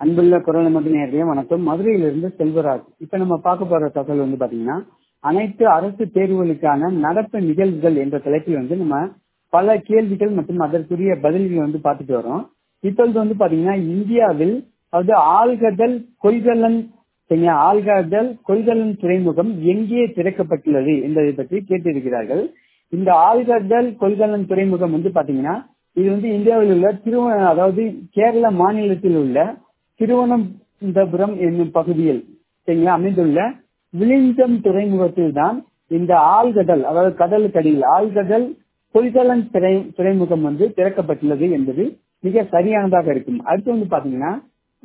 அன்புள்ள குரல் மட்டும் நேரடியாக வணக்கம் மதுரையிலிருந்து செல்வராஜ் இப்ப நம்ம பார்க்க போற தகவல் வந்து பாத்தீங்கன்னா அனைத்து அரசு தேர்வுகளுக்கான நடப்பு நிகழ்வுகள் என்ற தலைப்பில் வந்து நம்ம பல கேள்விகள் மற்றும் அதற்குரிய பதில்கள் வந்து பார்த்துட்டு வரோம் இப்பொழுது வந்து பாத்தீங்கன்னா இந்தியாவில் அதாவது ஆழ்கடல் கொள்கலன் சரிங்களா ஆழ்கடல் கொள்கலன் துறைமுகம் எங்கே திறக்கப்பட்டுள்ளது என்பதை பற்றி கேட்டிருக்கிறார்கள் இந்த ஆழ்கடல் கொள்கலன் துறைமுகம் வந்து பாத்தீங்கன்னா இது வந்து இந்தியாவில் உள்ள திருவ அதாவது கேரள மாநிலத்தில் உள்ள திருவனந்தபுரம் என்னும் பகுதியில் சரிங்களா அமைந்துள்ள விளிஞ்சம் துறைமுகத்தில் தான் இந்த ஆழ்கடல் அதாவது கடலுக்கடியில் ஆழ்கடல் கொள்கலன் துறை துறைமுகம் வந்து திறக்கப்பட்டுள்ளது என்பது மிக சரியானதாக இருக்கும் அடுத்து வந்து பாத்தீங்கன்னா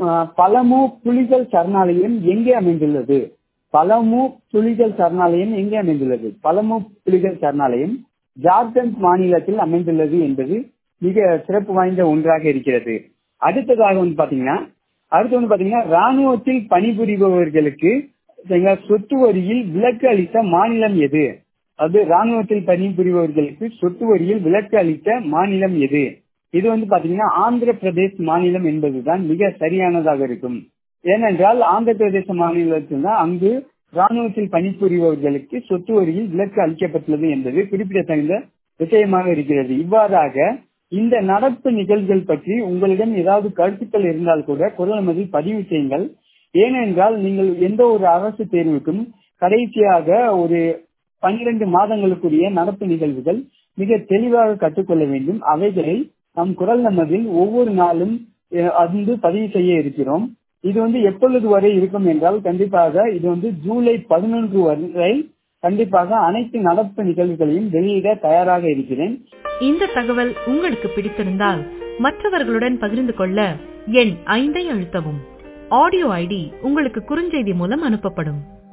பழமு புலிகள் சரணாலயம் எங்கே அமைந்துள்ளது பழமு புலிகள் சரணாலயம் எங்கே அமைந்துள்ளது பழமு புலிகள் சரணாலயம் ஜார்க்கண்ட் மாநிலத்தில் அமைந்துள்ளது என்பது மிக சிறப்பு வாய்ந்த ஒன்றாக இருக்கிறது அடுத்ததாக வந்து பாத்தீங்கன்னா அடுத்து வந்து பாத்தீங்கன்னா ராணுவத்தில் பணிபுரிபவர்களுக்கு சொத்து வரியில் விலக்கு அளித்த மாநிலம் எது அது ராணுவத்தில் பணிபுரிபவர்களுக்கு சொத்து வரியில் விலக்கு அளித்த மாநிலம் எது இது வந்து பாத்தீங்கன்னா ஆந்திர பிரதேஷ் மாநிலம் என்பதுதான் மிக சரியானதாக இருக்கும் ஏனென்றால் ஆந்திர பிரதேச மாநிலத்தில் தான் அங்கு ராணுவத்தில் பணிபுரிபவர்களுக்கு சொத்து வரியில் விலக்கு அளிக்கப்பட்டுள்ளது என்பது குறிப்பிடத்தகுந்த விஷயமாக இருக்கிறது இவ்வாறாக இந்த நடப்பு நிகழ்வுகள் பற்றி உங்களிடம் ஏதாவது கருத்துக்கள் இருந்தால் கூட குரல் மதில் பதிவு செய்யுங்கள் ஏனென்றால் நீங்கள் எந்த ஒரு அரசு தேர்வுக்கும் கடைசியாக ஒரு பன்னிரண்டு மாதங்களுக்குரிய நடப்பு நிகழ்வுகள் மிக தெளிவாக கற்றுக்கொள்ள வேண்டும் அவைகளை நம் குரல் நமதில் ஒவ்வொரு நாளும் வந்து பதிவு செய்ய இருக்கிறோம் இது வந்து எப்பொழுது வரை இருக்கும் என்றால் கண்டிப்பாக இது வந்து ஜூலை பதினொன்று வரை கண்டிப்பாக அனைத்து நடப்பு நிகழ்வுகளையும் வெளியிட தயாராக இருக்கிறேன் இந்த தகவல் உங்களுக்கு பிடித்திருந்தால் மற்றவர்களுடன் பகிர்ந்து கொள்ள எண் ஐந்தை அழுத்தவும் ஆடியோ ஐடி உங்களுக்கு குறுஞ்செய்தி மூலம் அனுப்பப்படும்